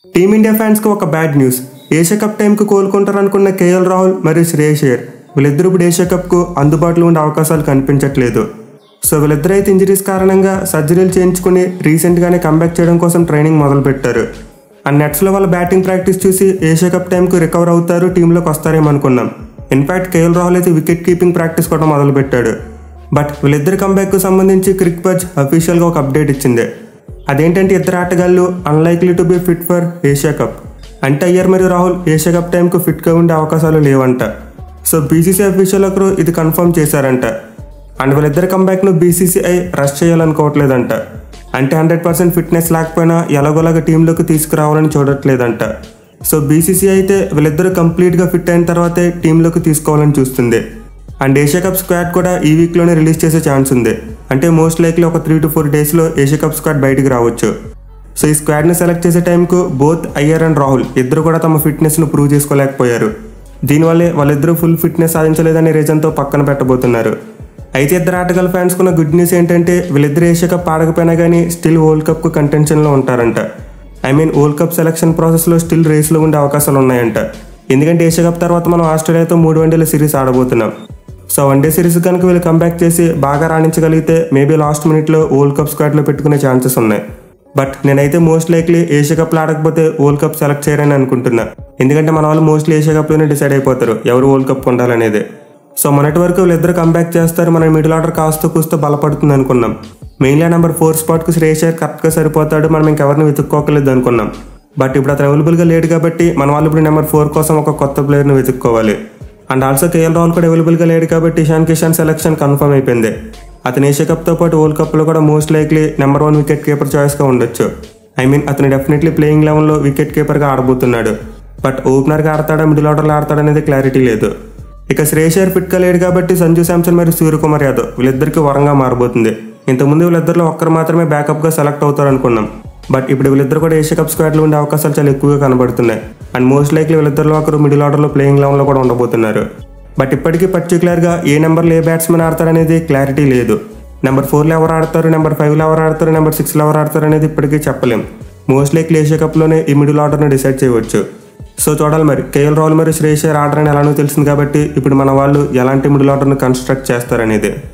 team India ఫ్యాన్స్కి ఒక bad news Asia cup టైంకి కోలుకుంటారనుకున్న కేఎల్ రాహుల్ మరియు శ్రేయస్ అయ్యర్ వీళ్ళిద్దరూ ఇప్పుడు ఏషియా కప్కు అందుబాటులో ఉండే అవకాశాలు కనిపించట్లేదు సో వీళ్ళిద్దరూ అయితే ఇంజరీస్ కారణంగా సర్జరీలు చేయించుకుని రీసెంట్గానే కంబ్యాక్ చేయడం కోసం ట్రైనింగ్ మొదలుపెట్టారు ఆ నెట్స్లో వాళ్ళ బ్యాటింగ్ ప్రాక్టీస్ చూసి ఏషియా కప్ టైంకి రికవర్ అవుతారు టీంలోకి వస్తారేమో అనుకున్నాం ఇన్ఫాక్ట్ కేఎల్ రాహుల్ అయితే వికెట్ కీపింగ్ ప్రాక్టీస్ కూడా మొదలుపెట్టాడు బట్ వీళ్ళిద్దరి కంబ్యాక్కు సంబంధించి క్రిక్ బజ్ అఫీషియల్గా ఒక అప్డేట్ ఇచ్చింది అదేంటంటే ఇద్దరు ఆటగాళ్ళు unlikely to be fit for Asia cup అంటే అయ్యర్ మరియు రాహుల్ ఏషియా కప్ టైంకు ఫిట్గా ఉండే అవకాశాలు లేవంట సో బీసీసీ అఫీషియల్ ఒకరు ఇది కన్ఫర్మ్ చేశారంట అండ్ వీళ్ళిద్దరి కంబ్యాక్ను బీసీసీఐ రష్ చేయాలనుకోవట్లేదంట అంటే హండ్రెడ్ పర్సెంట్ ఫిట్నెస్ లేకపోయినా ఎలాగోలాగా టీంలోకి తీసుకురావాలని చూడట్లేదంట సో బీసీసీఐ అయితే వీళ్ళిద్దరూ కంప్లీట్గా ఫిట్ అయిన తర్వాతే టీంలోకి తీసుకోవాలని చూస్తుంది అండ్ ఏషియా కప్ స్క్వాడ్ కూడా ఈ వీక్లోనే రిలీజ్ చేసే ఛాన్స్ ఉంది అంటే మోస్ట్ లైక్లీ ఒక త్రీ టు ఫోర్ డేస్లో ఏషియా కప్ స్క్వాడ్ బయటికి రావచ్చు సో ఈ స్క్వాడ్ని సెలెక్ట్ చేసే టైంకు బోత్ అయ్యర్ అండ్ రాహుల్ ఇద్దరు కూడా తమ ఫిట్నెస్ను ప్రూవ్ చేసుకోలేకపోయారు దీనివల్లే వాళ్ళిద్దరూ ఫుల్ ఫిట్నెస్ సాధించలేదనే రీజన్తో పక్కన పెట్టబోతున్నారు అయితే ఇద్దరు ఆటగాళ్ళ ఫ్యాన్స్ కున్న గుడ్ న్యూస్ ఏంటంటే వీళ్ళిద్దరు ఏషియా కప్ ఆడకపోయినా కానీ స్టిల్ వరల్డ్ కప్కు కంటెన్షన్లో ఉంటారంట I mean world cup selection ప్రాసెస్లో స్టిల్ రేస్లో ఉండే అవకాశాలు ఉన్నాయంట ఎందుకంటే ఏషియా కప్ తర్వాత మనం ఆస్ట్రేలియాతో మూడు వన్డేల సిరీస్ ఆడబోతున్నాం సో వన్డే సిరీస్ కనుక వీళ్ళు కంబ్యాక్ చేసి బాగా రాణించగలిగితే మేబీ లాస్ట్ మినిట్లో వరల్డ్ కప్ స్క్వాడ్లో పెట్టుకునే ఛాన్సెస్ ఉన్నాయి బట్ నేనైతే మోస్ట్ లైక్లీ ఏషియా కప్లో ఆడకపోతే వరల్డ్ కప్ సెలెక్ట్ చేయరని అనుకుంటున్నా ఎందుకంటే మన వాళ్ళు మోస్ట్లీ ఏషియా కప్లోనే డిసైడ్ అయిపోతారు ఎవరు వరల్డ్ కప్ ఉండాలనేది సో మొన్నటి వరకు వీళ్ళిద్దరు కంబ్యాక్ చేస్తారు మన మిడిల్ ఆర్డర్ కాస్త కూస్తో బలపడుతుంది అనుకున్నాం మెయిన్లీ నెంబర్ ఫోర్ స్పాట్కు శ్రేయస్ అయ్యర్ కరెక్ట్గా సరిపోతాడు మనం ఇంకెవరిని వెతుక్కోకలేదు అనుకున్నాం బట్ ఇప్పుడు అతను అవైలబుల్గా లేడు కాబట్టి మన వాళ్ళు ఇప్పుడు నెంబర్ ఫోర్ కోసం ఒక కొత్త ప్లేయర్ని వెతుక్కోవాలి అండ్ ఆల్సో కేఎల్ రాహుల్ కూడా అవైలబుల్గా లేడు కాబట్టి ఇషాన్ కిషాన్ సెలెక్షన్ కన్ఫర్మ్ అయిపోయింది అతను ఏషియా కప్తో పాటు వరల్డ్ కప్లో కూడా most likely number one wicket keeper చాయిస్గా ఉండొచ్చు ఐ మీన్ అతను డెఫినెట్లీ ప్లేయింగ్ లెవెన్లో వికెట్ కీపర్గా ఆడబోతున్నాడు బట్ ఓపెనర్గా ఆడతాడా మిడిల్ ఆర్డర్లో ఆడతాడా అనేది క్లారిటీ లేదు ఇక శ్రేయస్ అయ్యర్ ఫిట్గా లేడు కాబట్టి సంజు శాంసన్ మరియు సూర్యకుమార్ యాదవ్ వీళ్ళిద్దరికి వరంగా మారబోతుంది ఇంతకుముందు వీళ్ళిద్దరిలో ఒక్కరు మాత్రమే బ్యాకప్గా సెలెక్ట్ అవుతారు అనుకున్నాం బట్ ఇప్పుడు వీళ్ళిద్దరు కూడా ఏషియా కప్ స్క్వాడ్లో ఉండే అవకాశాలు చాలా ఎక్కువగా కనబడుతున్నాయి అండ్ మోస్ట్ లైక్లీ వీళ్ళిద్దరిలో ఒకరు మిడిల్ ఆర్డర్లో ప్లేయింగ్ లెవెన్లో కూడా ఉండబోతున్నారు బట్ ఇప్పటికీ పర్టికులర్గా ఏ నెంబర్లో ఏ బ్యాట్స్మెన్ ఆడతారనేది క్లారిటీ లేదు నెంబర్ ఫోర్లో ఎవరు ఆడతారు నెంబర్ ఫైవ్లో ఎవరు ఆడతారు నెంబర్ సిక్స్లో ఎవరు ఆడతారు అనేది ఇప్పటికీ చెప్పలేం మోస్ట్ లైక్లీ ఏషియా కప్లోనే ఈ మిడిల్ ఆర్డర్ని డిసైడ్ చేయవచ్చు సో చూడాలి మరి కేఎల్ రాహుల్ మరియు శ్రేయస్ అయ్యర్ ఆర్డర్ అని ఎలానో తెలిసింది కాబట్టి ఇప్పుడు మన వాళ్ళు ఎలాంటి మిడిల్ ఆర్డర్ని కన్స్ట్రక్ట్ చేస్తారనేది